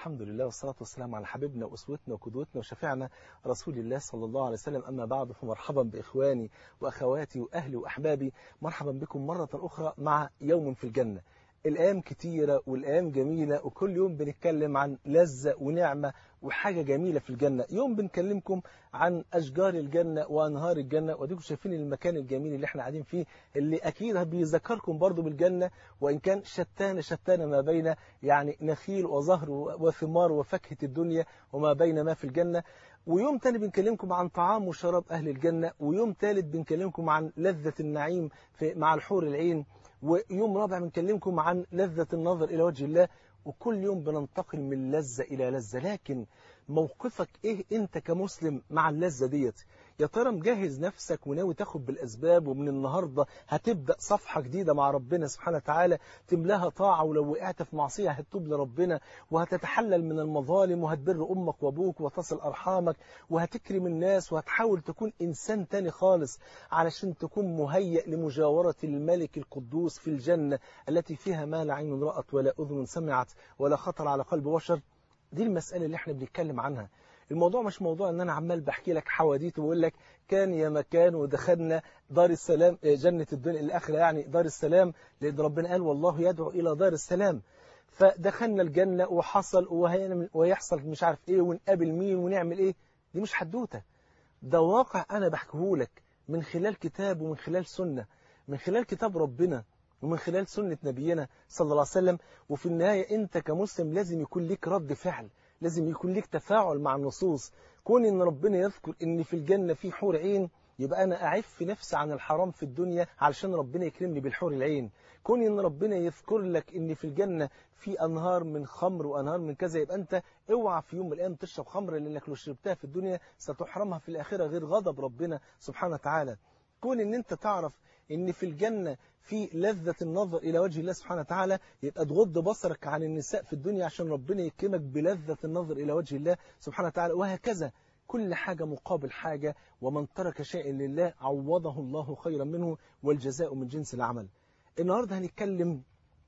الحمد لله والصلاة والسلام على حبيبنا وأسوتنا وقدوتنا وشفيعنا رسول الله صلى الله عليه وسلم أما بعد فمرحبا بإخواني وأخواتي وأهلي وأحبابي مرحبا بكم مرة أخرى مع يوم في الجنة الأيام كتيرة والأيام جميلة وكل يوم بنتكلم عن لذة ونعمة وحاجة جميلة في الجنة يوم بنكلمكم عن أشجار الجنة وأنهار الجنة وديكم شايفين المكان الجميل اللي احنا قاعدين فيه اللي أكيد بيذكركم برضو بالجنة وإن كان شتان شتان ما بين يعني نخيل وزهر وثمار وفاكهة الدنيا وما بين ما في الجنة ويوم تاني بنكلمكم عن طعام وشراب أهل الجنة ويوم ثالث بنكلمكم عن لذة النعيم في مع الحور العين ويوم رابع بنكلمكم عن لذة النظر إلى وجه الله وكل يوم بننتقل من لذة إلى لذة لكن موقفك إيه أنت كمسلم مع اللذة ديت يا ترى مجهز نفسك وناوي تاخد بالأسباب ومن النهاردة هتبدأ صفحة جديدة مع ربنا سبحانه وتعالى تملاها طاعة ولو وقعت في معصية هتتوب لربنا وهتتحلل من المظالم وهتبر أمك وأبوك وتصل أرحامك وهتكرم الناس وهتحاول تكون إنسان تاني خالص علشان تكون مهيئ لمجاورة الملك القدوس في الجنة التي فيها ما لا عين رأت ولا أذن سمعت ولا خطر على قلب بشر دي المسألة اللي احنا بنتكلم عنها الموضوع مش موضوع ان انا عمال بحكي لك حواديت وبقول لك كان يا مكان ودخلنا دار السلام جنة الدنيا الاخره يعني دار السلام لان ربنا قال والله يدعو الى دار السلام فدخلنا الجنة وحصل ويحصل مش عارف ايه ونقابل مين ونعمل ايه دي مش حدوته ده واقع انا بحكيه لك من خلال كتاب ومن خلال سنة من خلال كتاب ربنا ومن خلال سنة نبينا صلى الله عليه وسلم وفي النهاية انت كمسلم لازم يكون لك رد فعل لازم يكون لك تفاعل مع النصوص كون ان ربنا يذكر ان في الجنة في حور عين يبقى انا اعف نفسي عن الحرام في الدنيا علشان ربنا يكرمني بالحور العين كون ان ربنا يذكر لك ان في الجنة في انهار من خمر وانهار من كذا يبقى انت اوعى في يوم من الايام تشرب خمر لانك لو شربتها في الدنيا ستحرمها في الاخره غير غضب ربنا سبحانه وتعالى كون ان انت تعرف ان في الجنة في لذة النظر إلى وجه الله سبحانه وتعالى يبقى تغض بصرك عن النساء في الدنيا عشان ربنا يكرمك بلذة النظر إلى وجه الله سبحانه وتعالى وهكذا كل حاجة مقابل حاجة ومن ترك شيء لله عوضه الله خيرا منه والجزاء من جنس العمل النهاردة هنتكلم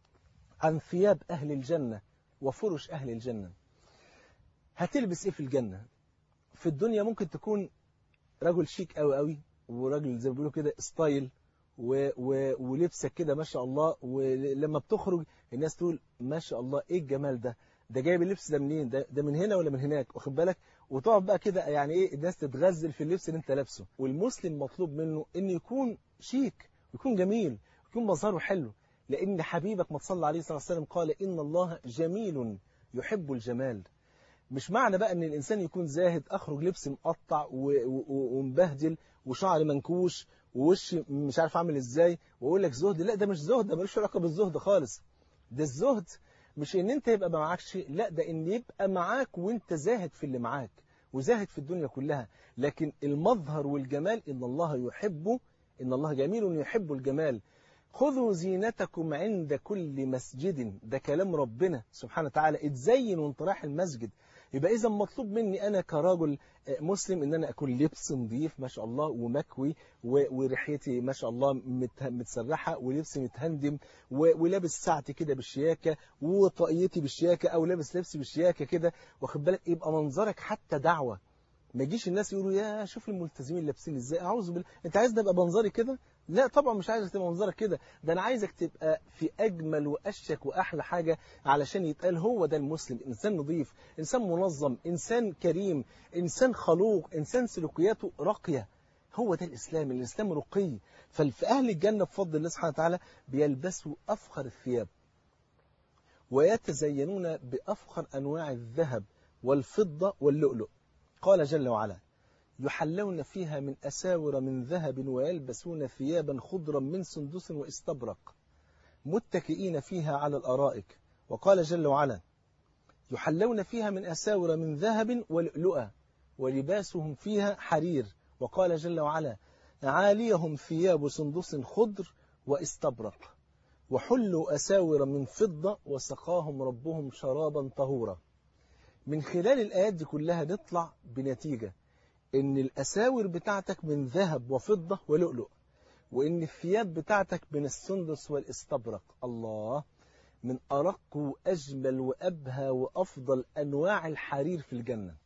عن ثياب أهل الجنة وفرش أهل الجنة هتلبس إيه في الجنة في الدنيا ممكن تكون رجل شيك قوي قوي وراجل زي ما بيقولوا كده ستايل و و ولبسك كده ما شاء الله ولما بتخرج الناس تقول ما شاء الله ايه الجمال ده ده جايب اللبس ده منين ده, ده من هنا ولا من هناك واخد بالك وتقعد بقى كده يعني ايه الناس تتغزل في اللبس اللي انت لابسه والمسلم مطلوب منه انه يكون شيك ويكون جميل ويكون مظهره حلو لان حبيبك ما تصلى عليه صلى الله عليه وسلم قال ان الله جميل يحب الجمال مش معنى بقى ان الانسان يكون زاهد اخرج لبس مقطع ومبهدل وشعر منكوش ووشي مش عارف اعمل ازاي واقول لك زهد لا ده مش زهد ده ملوش علاقه بالزهد خالص ده الزهد مش ان انت يبقى معاك شيء لا ده ان يبقى معاك وانت زاهد في اللي معاك وزاهد في الدنيا كلها لكن المظهر والجمال ان الله يحبه ان الله جميل يحب الجمال خذوا زينتكم عند كل مسجد ده كلام ربنا سبحانه وتعالى اتزين وانت رايح المسجد يبقى إذا مطلوب مني أنا كراجل مسلم إن أنا أكون لبس نظيف ما شاء الله ومكوي وريحتي ما شاء الله متسرحة ولبسي متهندم ولابس ساعتي كده بالشياكة وطاقيتي بالشياكة أو لابس لبسي بالشياكة كده واخد بالك يبقى منظرك حتى دعوة ما يجيش الناس يقولوا يا شوف الملتزمين لابسين ازاي اعوذ بالله انت عايز ابقى منظري كده لا طبعا مش عايزك تبقى منظرك كده ده انا عايزك تبقى في اجمل واشك واحلى حاجه علشان يتقال هو ده المسلم انسان نظيف انسان منظم انسان كريم انسان خلوق انسان سلوكياته راقيه هو ده الاسلام الاسلام رقي ففي اهل الجنه بفضل الله سبحانه وتعالى بيلبسوا افخر الثياب ويتزينون بافخر انواع الذهب والفضه واللؤلؤ قال جل وعلا يحلون فيها من أساور من ذهب ويلبسون ثيابا خضرا من سندس واستبرق متكئين فيها على الأرائك وقال جل وعلا يحلون فيها من أساور من ذهب ولؤلؤا ولباسهم فيها حرير وقال جل وعلا عاليهم ثياب سندس خضر واستبرق وحلوا أساور من فضة وسقاهم ربهم شرابا طهورا من خلال الآيات دي كلها نطلع بنتيجة إن الأساور بتاعتك من ذهب وفضة ولؤلؤ وإن الثياب بتاعتك من السندس والاستبرق الله من أرق وأجمل وأبهى وأفضل أنواع الحرير في الجنة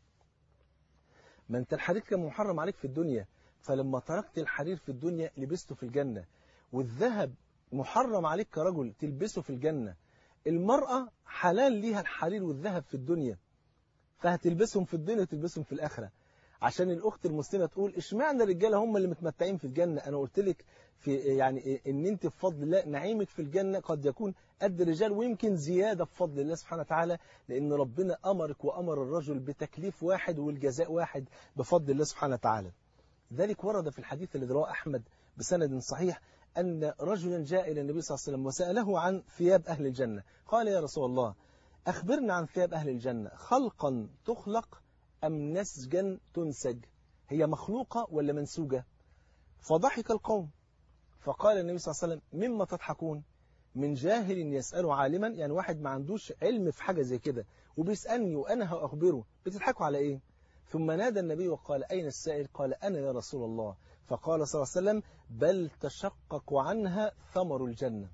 ما أنت الحرير كان محرم عليك في الدنيا فلما تركت الحرير في الدنيا لبسته في الجنة والذهب محرم عليك كرجل تلبسه في الجنة المرأة حلال ليها الحرير والذهب في الدنيا فهتلبسهم في الدنيا وتلبسهم في الآخرة عشان الأخت المسلمة تقول اشمعنى الرجالة هم اللي متمتعين في الجنة أنا قلت لك في يعني إن أنت بفضل الله نعيمك في الجنة قد يكون قد الرجال ويمكن زيادة بفضل الله سبحانه وتعالى لأن ربنا أمرك وأمر الرجل بتكليف واحد والجزاء واحد بفضل الله سبحانه وتعالى ذلك ورد في الحديث الذي رواه أحمد بسند صحيح أن رجلا جاء إلى النبي صلى الله عليه وسلم وسأله عن ثياب أهل الجنة قال يا رسول الله أخبرنا عن ثياب أهل الجنة خلقا تخلق أم نسجا تنسج هي مخلوقة ولا منسوجة فضحك القوم فقال النبي صلى الله عليه وسلم مما تضحكون من جاهل يسأل عالما يعني واحد ما عندوش علم في حاجة زي كده وبيسألني وأنا هأخبره بتضحكوا على إيه ثم نادى النبي وقال أين السائل قال أنا يا رسول الله فقال صلى الله عليه وسلم بل تشقق عنها ثمر الجنة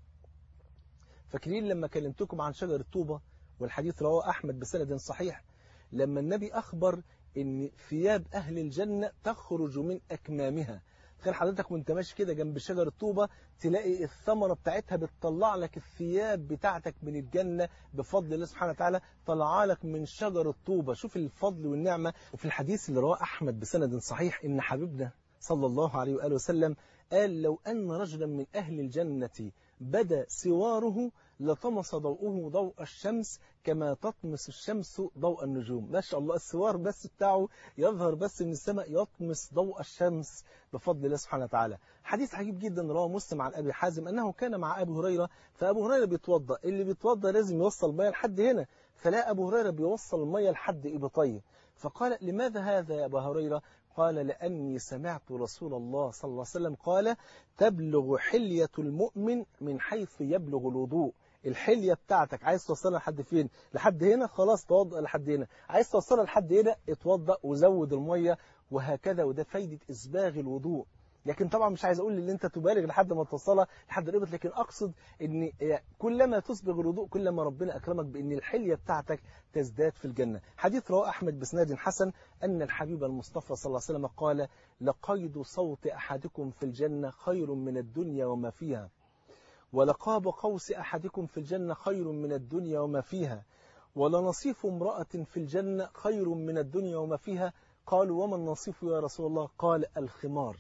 فاكرين لما كلمتكم عن شجر الطوبة والحديث رواه أحمد بسند صحيح لما النبي أخبر أن ثياب أهل الجنة تخرج من أكمامها تخيل حضرتك وانت ماشي كده جنب شجر الطوبة تلاقي الثمرة بتاعتها بتطلع لك الثياب بتاعتك من الجنة بفضل الله سبحانه وتعالى طلع لك من شجر الطوبة شوف الفضل والنعمة وفي الحديث اللي رواه أحمد بسند صحيح إن حبيبنا صلى الله عليه وآله وسلم قال لو أن رجلا من أهل الجنة بدا سواره لطمس ضوءه ضوء الشمس كما تطمس الشمس ضوء النجوم ما شاء الله السوار بس بتاعه يظهر بس من السماء يطمس ضوء الشمس بفضل الله سبحانه وتعالى حديث عجيب جدا رواه مسلم عن أبي حازم أنه كان مع أبي هريرة فأبو هريرة بيتوضأ اللي بيتوضأ لازم يوصل مية لحد هنا فلا أبو هريرة بيوصل المية لحد إبطيه فقال لماذا هذا يا أبا هريرة قال لأني سمعت رسول الله صلى الله عليه وسلم قال تبلغ حلية المؤمن من حيث يبلغ الوضوء الحلية بتاعتك عايز توصلها لحد فين لحد هنا خلاص توضأ لحد هنا عايز توصلها لحد هنا اتوضأ وزود المية وهكذا وده فايدة إسباغ الوضوء لكن طبعا مش عايز اقول ان انت تبالغ لحد ما توصلها لحد الابط لكن اقصد ان كلما تسبغ الوضوء كلما ربنا اكرمك بان الحليه بتاعتك تزداد في الجنه حديث رواه احمد بسناد حسن ان الحبيب المصطفى صلى الله عليه وسلم قال لقيد صوت احدكم في الجنه خير من الدنيا وما فيها ولقاب قوس احدكم في الجنه خير من الدنيا وما فيها ولنصيف امراه في الجنه خير من الدنيا وما فيها قالوا وما النصيف يا رسول الله قال الخمار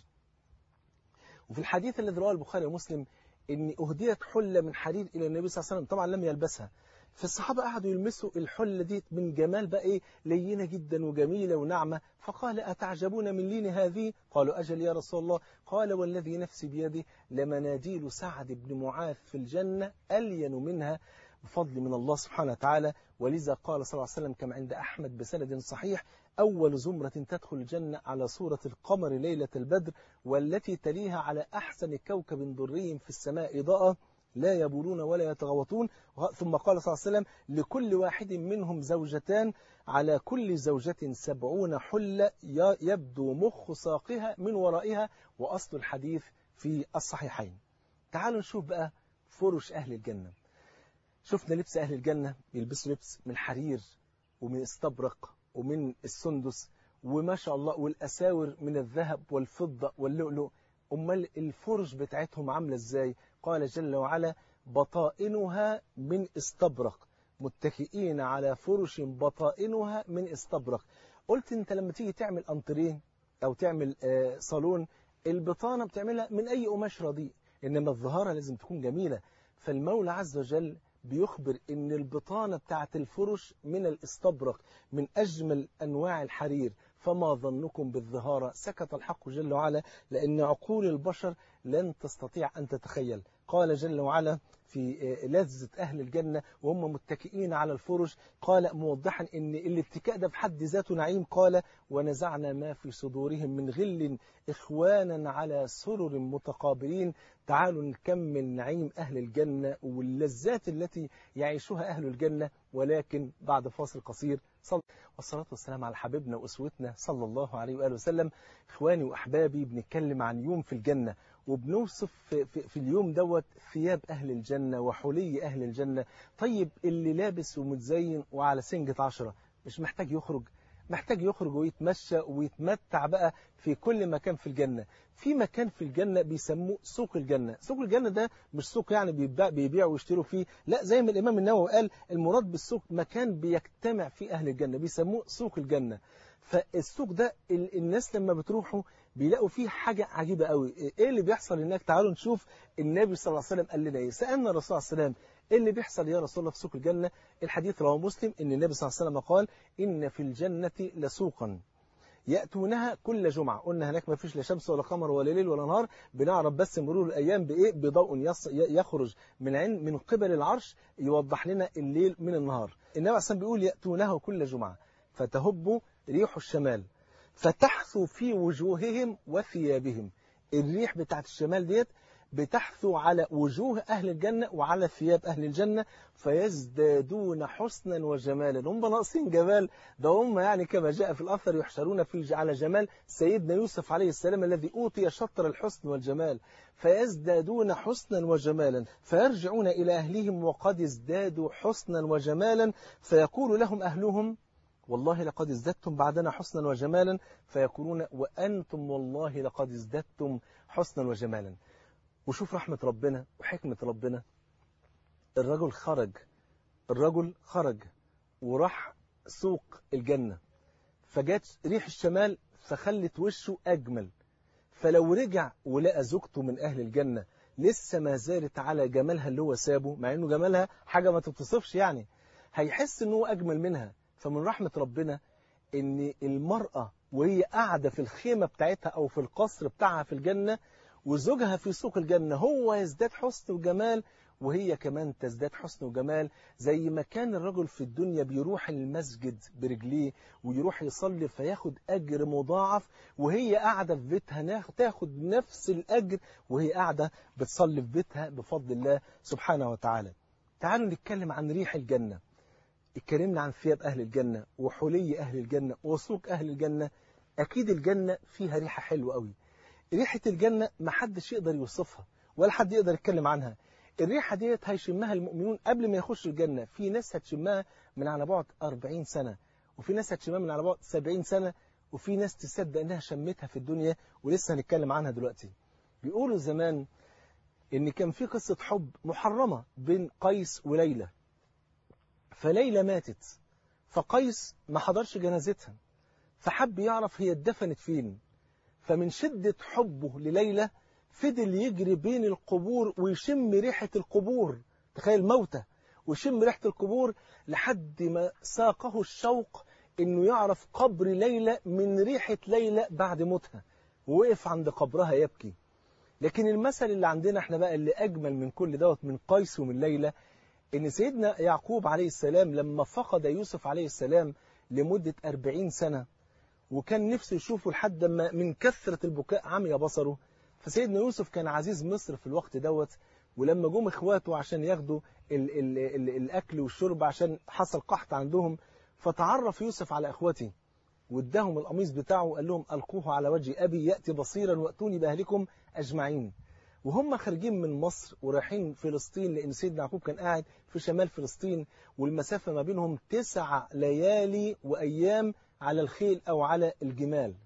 وفي الحديث الذي رواه البخاري ومسلم ان اهديت حله من حرير الى النبي صلى الله عليه وسلم طبعا لم يلبسها فالصحابه قعدوا يلمسوا الحله دي من جمال بقى ايه لينه جدا وجميله وناعمه فقال اتعجبون من لين هذه قالوا اجل يا رسول الله قال والذي نفسي بيده لمناديل سعد بن معاذ في الجنه الين منها بفضل من الله سبحانه وتعالى ولذا قال صلى الله عليه وسلم كما عند أحمد بسند صحيح أول زمرة تدخل الجنة على صورة القمر ليلة البدر والتي تليها على أحسن كوكب دري في السماء إضاءة لا يبولون ولا يتغوطون ثم قال صلى الله عليه وسلم لكل واحد منهم زوجتان على كل زوجة سبعون حلة يبدو مخ ساقها من ورائها وأصل الحديث في الصحيحين تعالوا نشوف بقى فرش أهل الجنة شفنا لبس أهل الجنة يلبسوا لبس من حرير ومن استبرق ومن السندس وما شاء الله والأساور من الذهب والفضة واللؤلؤ أمال الفرش بتاعتهم عاملة إزاي قال جل وعلا بطائنها من استبرق متكئين على فرش بطائنها من استبرق قلت انت لما تيجي تعمل أنطرين أو تعمل آه صالون البطانة بتعملها من أي قماش رديء إنما الظهارة لازم تكون جميلة فالمولى عز وجل بيخبر ان البطانة بتاعت الفرش من الاستبرق من اجمل انواع الحرير فما ظنكم بالظهارة سكت الحق جل وعلا لان عقول البشر لن تستطيع ان تتخيل قال جل وعلا في لذة أهل الجنة وهم متكئين على الفرش قال موضحا ان الاتكاء ده في حد ذاته نعيم قال ونزعنا ما في صدورهم من غل إخوانا على سرر متقابلين تعالوا نكمل نعيم أهل الجنة واللذات التي يعيشها أهل الجنة ولكن بعد فاصل قصير صل والصلاة والسلام على حبيبنا وأسوتنا صلى الله عليه وآله وسلم إخواني وأحبابي بنتكلم عن يوم في الجنة وبنوصف في, في, في اليوم دوت ثياب أهل الجنة وحلي أهل الجنة طيب اللي لابس ومتزين وعلى سنجة عشرة مش محتاج يخرج محتاج يخرج ويتمشى ويتمتع بقى في كل مكان في الجنة في مكان في الجنة بيسموه سوق الجنة سوق الجنة ده مش سوق يعني بيبيع بيبيعوا ويشتروا فيه لا زي ما الإمام النووي قال المراد بالسوق مكان بيجتمع فيه أهل الجنة بيسموه سوق الجنة فالسوق ده الناس لما بتروحوا بيلاقوا فيه حاجة عجيبة قوي ايه اللي بيحصل هناك تعالوا نشوف النبي صلى الله عليه وسلم قال لنا ايه سألنا الرسول صلى الله عليه وسلم ايه اللي بيحصل يا رسول الله في سوق الجنة الحديث رواه مسلم ان النبي صلى الله عليه وسلم قال ان في الجنة لسوقا يأتونها كل جمعة قلنا هناك ما فيش لا شمس ولا قمر ولا ليل ولا نهار بنعرف بس مرور الأيام بإيه بضوء يخرج من عين من قبل العرش يوضح لنا الليل من النهار النبي عليه بيقول يأتونها كل جمعة فتهب ريح الشمال فتحثو في وجوههم وثيابهم الريح بتاعت الشمال ديت بتحثو على وجوه أهل الجنة وعلى ثياب أهل الجنة فيزدادون حسنا وجمالا هم ناقصين جمال ده هم يعني كما جاء في الأثر يحشرون في على جمال سيدنا يوسف عليه السلام الذي أوتي شطر الحسن والجمال فيزدادون حسنا وجمالا فيرجعون إلى أهلهم وقد ازدادوا حسنا وجمالا فيقول لهم أهلهم والله لقد ازددتم بعدنا حسنا وجمالا فيقولون وأنتم والله لقد ازددتم حسنا وجمالا وشوف رحمة ربنا وحكمة ربنا الرجل خرج الرجل خرج وراح سوق الجنة فجات ريح الشمال فخلت وشه أجمل فلو رجع ولقى زوجته من أهل الجنة لسه ما زالت على جمالها اللي هو سابه مع أنه جمالها حاجة ما تتصفش يعني هيحس أنه أجمل منها فمن رحمة ربنا أن المرأة وهي قاعدة في الخيمة بتاعتها أو في القصر بتاعها في الجنة وزوجها في سوق الجنة هو يزداد حسن وجمال وهي كمان تزداد حسن وجمال زي ما كان الرجل في الدنيا بيروح المسجد برجليه ويروح يصلي فياخد أجر مضاعف وهي قاعدة في بيتها تاخد نفس الأجر وهي قاعدة بتصلي في بيتها بفضل الله سبحانه وتعالى تعالوا نتكلم عن ريح الجنة اتكلمنا عن ثياب أهل الجنة وحلي أهل الجنة وسوق أهل الجنة أكيد الجنة فيها ريحة حلوة قوي ريحة الجنة ما حدش يقدر يوصفها ولا حد يقدر يتكلم عنها الريحة ديت هيشمها المؤمنون قبل ما يخشوا الجنة في ناس هتشمها من على بعد 40 سنة وفي ناس هتشمها من على بعد 70 سنة وفي ناس تصدق انها شمتها في الدنيا ولسه هنتكلم عنها دلوقتي بيقولوا زمان ان كان في قصة حب محرمة بين قيس وليلى فليلى ماتت فقيس ما حضرش جنازتها فحب يعرف هي اتدفنت فين فمن شدة حبه لليلى فضل يجري بين القبور ويشم ريحة القبور تخيل موتى ويشم ريحة القبور لحد ما ساقه الشوق انه يعرف قبر ليلى من ريحة ليلى بعد موتها ووقف عند قبرها يبكي لكن المثل اللي عندنا احنا بقى اللي اجمل من كل دوت من قيس ومن ليلى ان سيدنا يعقوب عليه السلام لما فقد يوسف عليه السلام لمدة 40 سنة وكان نفسه يشوفه لحد ما من كثرة البكاء عمي بصره فسيدنا يوسف كان عزيز مصر في الوقت دوت ولما جم اخواته عشان ياخدوا ال ال ال الاكل والشرب عشان حصل قحط عندهم فتعرف يوسف على اخوته واداهم القميص بتاعه وقال لهم القوه على وجه ابي ياتي بصيرا واتوني باهلكم اجمعين وهم خارجين من مصر ورايحين فلسطين لان سيدنا يعقوب كان قاعد في شمال فلسطين والمسافه ما بينهم تسع ليالي وايام على الخيل او على الجمال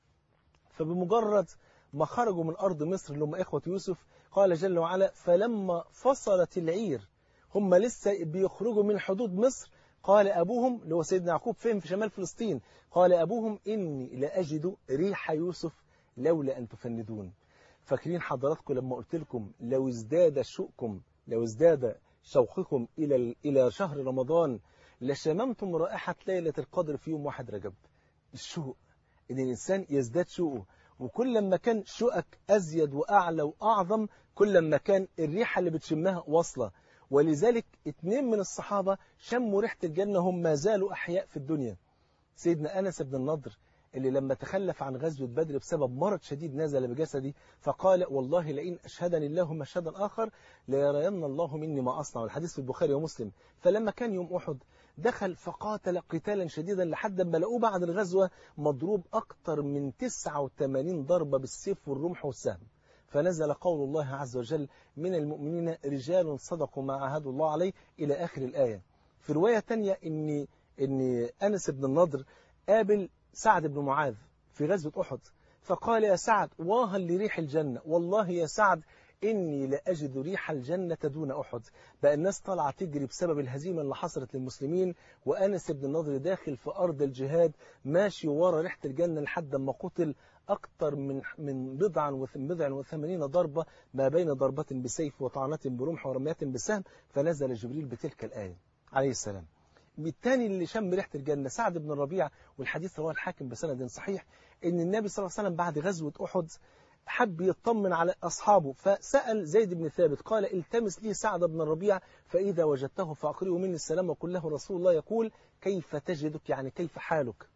فبمجرد ما خرجوا من أرض مصر اللي هم إخوة يوسف قال جل وعلا فلما فصلت العير هم لسه بيخرجوا من حدود مصر قال أبوهم اللي هو سيدنا يعقوب فين في شمال فلسطين قال أبوهم إني لأجد ريح يوسف لولا أن تفندون فاكرين حضراتكم لما قلت لكم لو ازداد شوقكم لو ازداد شوقكم إلى إلى شهر رمضان لشممتم رائحة ليلة القدر في يوم واحد رجب الشوق إن الإنسان يزداد شوقه وكل ما كان شوقك أزيد وأعلى وأعظم كل ما كان الريحة اللي بتشمها واصلة ولذلك اتنين من الصحابة شموا ريحة الجنة هم ما زالوا أحياء في الدنيا سيدنا أنس بن النضر اللي لما تخلف عن غزوة بدر بسبب مرض شديد نزل بجسدي فقال والله لئن أشهدني الله مشهدا آخر ليرين الله مني ما أصنع الحديث في البخاري ومسلم فلما كان يوم أحد دخل فقاتل قتالا شديدا لحد ما لقوه بعد الغزوة مضروب أكتر من 89 ضربة بالسيف والرمح والسهم فنزل قول الله عز وجل من المؤمنين رجال صدقوا ما عاهدوا الله عليه إلى آخر الآية في رواية تانية إن, إن أنس بن النضر قابل سعد بن معاذ في غزوة أحد فقال يا سعد واها لريح الجنة والله يا سعد إني لأجد ريح الجنة دون أحد بقى الناس طالعة تجري بسبب الهزيمة اللي حصلت للمسلمين وأنس بن النضر داخل في أرض الجهاد ماشي ورا ريحة الجنة لحد ما قتل أكثر من من بضعا بضع وثمانين ضربة ما بين ضربة بسيف وطعنة برمح ورميات بسهم فنزل جبريل بتلك الآية عليه السلام الثاني اللي شم ريحة الجنة سعد بن الربيع والحديث رواه الحاكم بسند صحيح إن النبي صلى الله عليه وسلم بعد غزوة أحد حب يطمن على أصحابه فسأل زيد بن ثابت قال التمس لي سعد بن الربيع فإذا وجدته فأقرئه مني السلام وقل له رسول الله يقول كيف تجدك يعني كيف حالك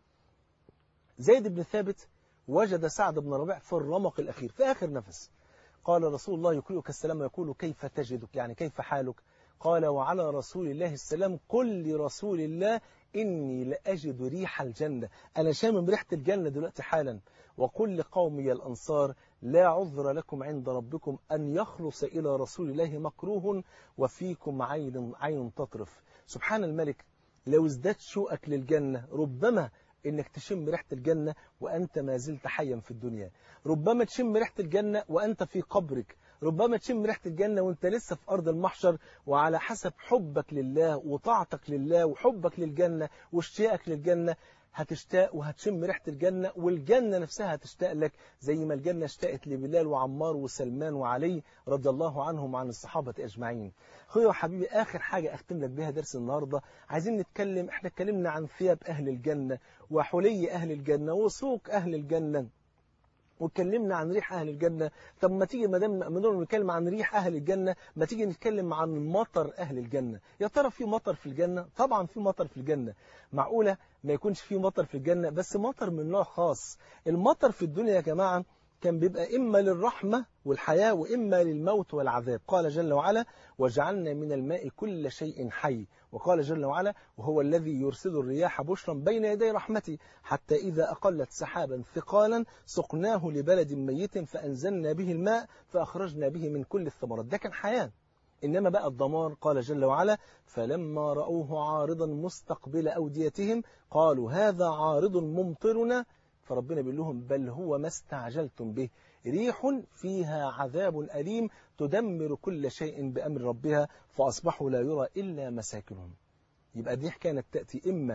زيد بن ثابت وجد سعد بن الربيع في الرمق الأخير في آخر نفس قال رسول الله يقرئك السلام ويقول كيف تجدك يعني كيف حالك قال وعلى رسول الله السلام قل لرسول الله إني لأجد ريح الجنة أنا شامم ريحة الجنة دلوقتي حالا وقل لقومي الأنصار لا عذر لكم عند ربكم أن يخلص إلى رسول الله مكروه وفيكم عين, عين تطرف سبحان الملك لو ازددت شوقك للجنة ربما انك تشم ريحة الجنة وانت ما زلت حيا في الدنيا ربما تشم ريحة الجنة وانت في قبرك ربما تشم ريحة الجنة وانت لسه في أرض المحشر وعلى حسب حبك لله وطاعتك لله وحبك للجنة واشتياقك للجنة هتشتاق وهتشم ريحة الجنة والجنة نفسها هتشتاق لك زي ما الجنة اشتاقت لبلال وعمار وسلمان وعلي رضي الله عنهم وعن الصحابة أجمعين أخويا وحبيبي آخر حاجة أختم لك بها درس النهاردة عايزين نتكلم احنا اتكلمنا عن ثياب أهل الجنة وحلي أهل الجنة وسوق أهل الجنة واتكلمنا عن ريح أهل الجنة طب ما تيجي ما دام بنقول نتكلم عن ريح أهل الجنة ما تيجي نتكلم عن مطر أهل الجنة يا ترى في مطر في الجنة طبعا في مطر في الجنة معقولة ما يكونش في مطر في الجنة بس مطر من نوع خاص المطر في الدنيا يا جماعة كان بيبقى إما للرحمة والحياة وإما للموت والعذاب قال جل وعلا وجعلنا من الماء كل شيء حي وقال جل وعلا وهو الذي يرسل الرياح بشرا بين يدي رحمته حتى إذا أقلت سحابا ثقالا سقناه لبلد ميت فأنزلنا به الماء فأخرجنا به من كل الثمرات ده كان حياة إنما بقى الدمار قال جل وعلا فلما رأوه عارضا مستقبل أوديتهم قالوا هذا عارض ممطرنا فربنا بيقول لهم بل هو ما استعجلتم به ريح فيها عذاب أليم تدمر كل شيء بأمر ربها فأصبحوا لا يرى إلا مساكنهم يبقى الريح كانت تأتي إما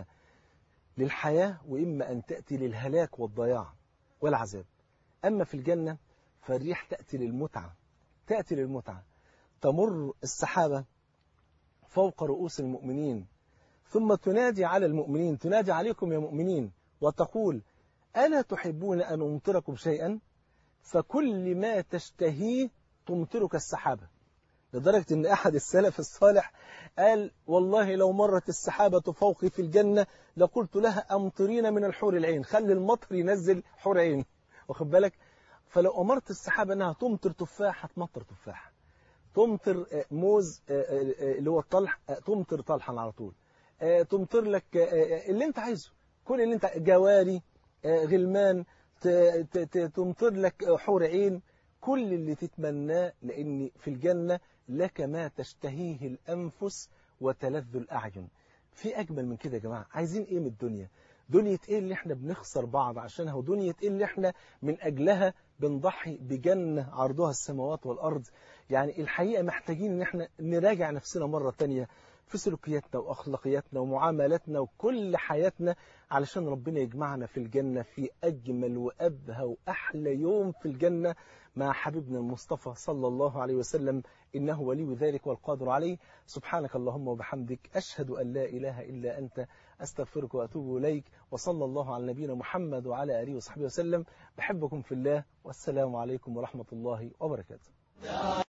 للحياة وإما أن تأتي للهلاك والضياع والعذاب أما في الجنة فالريح تأتي للمتعة تأتي للمتعة تمر السحابة فوق رؤوس المؤمنين ثم تنادي على المؤمنين تنادي عليكم يا مؤمنين وتقول ألا تحبون أن أمطركم شيئا فكل ما تشتهيه تمطرك السحابة لدرجة أن أحد السلف الصالح قال والله لو مرت السحابة فوقي في الجنة لقلت لها أمطرين من الحور العين خلي المطر ينزل حور عين واخد بالك فلو أمرت السحابة أنها تمطر تفاح هتمطر تفاح تمطر موز اللي هو الطلح تمطر طلحا على طول تمطر لك اللي انت عايزه كل اللي انت جواري غلمان تمطر لك حور عين كل اللي تتمناه لأن في الجنة لك ما تشتهيه الأنفس وتلذ الأعين في أجمل من كده يا جماعة عايزين إيه من الدنيا دنيا إيه اللي إحنا بنخسر بعض عشانها ودنيا إيه اللي إحنا من أجلها بنضحي بجنة عرضها السماوات والأرض يعني الحقيقة محتاجين إن إحنا نراجع نفسنا مرة تانية في سلوكياتنا وأخلاقياتنا ومعاملاتنا وكل حياتنا علشان ربنا يجمعنا في الجنة في أجمل وأبهى وأحلى يوم في الجنة مع حبيبنا المصطفى صلى الله عليه وسلم إنه ولي ذلك والقادر عليه سبحانك اللهم وبحمدك أشهد أن لا إله إلا أنت أستغفرك وأتوب إليك وصلى الله على نبينا محمد وعلى آله وصحبه وسلم بحبكم في الله والسلام عليكم ورحمة الله وبركاته